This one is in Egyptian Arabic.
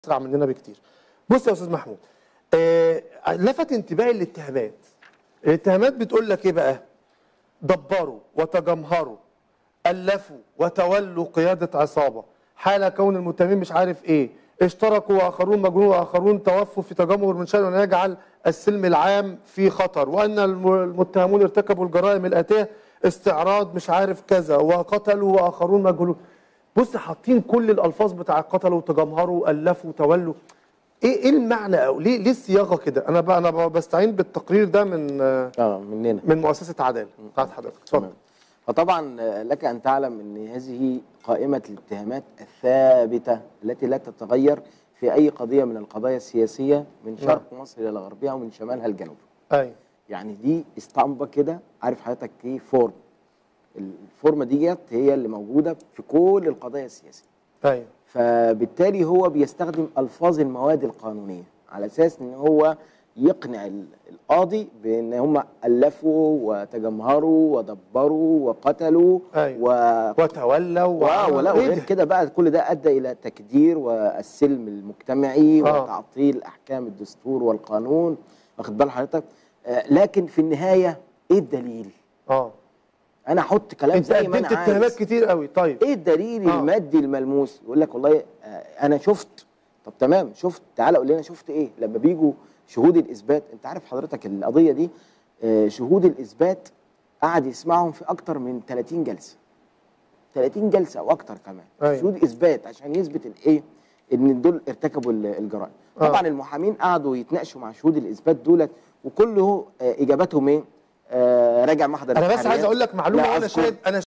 اسرع مننا بكتير بص يا استاذ محمود آه لفت انتباهي الاتهامات الاتهامات بتقول لك ايه بقى دبروا وتجمهروا الفوا وتولوا قياده عصابه حال كون المتهمين مش عارف ايه اشتركوا واخرون مجنون واخرون توفوا في تجمهر من شان ان يجعل السلم العام في خطر وان الم- المتهمون ارتكبوا الجرائم الاتيه استعراض مش عارف كذا وقتلوا واخرون مجهولون بص حاطين كل الالفاظ بتاع قتلوا وتجمهروا الفوا وتولوا ايه ايه المعنى او ليه ليه الصياغه كده انا بقى انا بقى بستعين بالتقرير ده من آه، اه مننا من مؤسسه عداله بتاعت حضرتك اتفضل تمام. فطبعا آه، لك ان تعلم ان هذه قائمه الاتهامات الثابته التي لا تتغير في اي قضيه من القضايا السياسيه من شرق مصر الى غربها ومن شمالها لجنوبها ايوه يعني دي اسطمبه كده عارف حضرتك ايه فورم الفورمه ديت هي اللي موجوده في كل القضايا السياسيه ايوه فبالتالي هو بيستخدم الفاظ المواد القانونيه على اساس ان هو يقنع ال- القاضي بان هم الفوا وتجمهروا ودبروا وقتلوا أيوة. و وتولوا واو ولا إيه وغير ده؟ كده بقى كل ده ادى الى تكدير والسلم المجتمعي آه. وتعطيل احكام الدستور والقانون واخد بال حضرتك آه لكن في النهايه ايه الدليل؟ اه انا احط كلام انت زي ما قدمت انا اتهامات عايز كتير قوي طيب ايه الدليل آه. المادي الملموس يقول لك والله آه، انا شفت طب تمام شفت تعالى قول لنا شفت ايه لما بيجوا شهود الاثبات انت عارف حضرتك القضيه دي آه، شهود الاثبات قعد يسمعهم في اكتر من 30 جلسه 30 جلسه او اكتر كمان أيوة. شهود اثبات عشان يثبت الايه ان دول ارتكبوا ال- الجرائم آه. طبعا المحامين قعدوا يتناقشوا مع شهود الاثبات دولت وكله آه، اجاباتهم ايه آه، راجع محضر انا بس عايز التحريات. اقول لك معلومه لا وانا أذكر. شاهد انا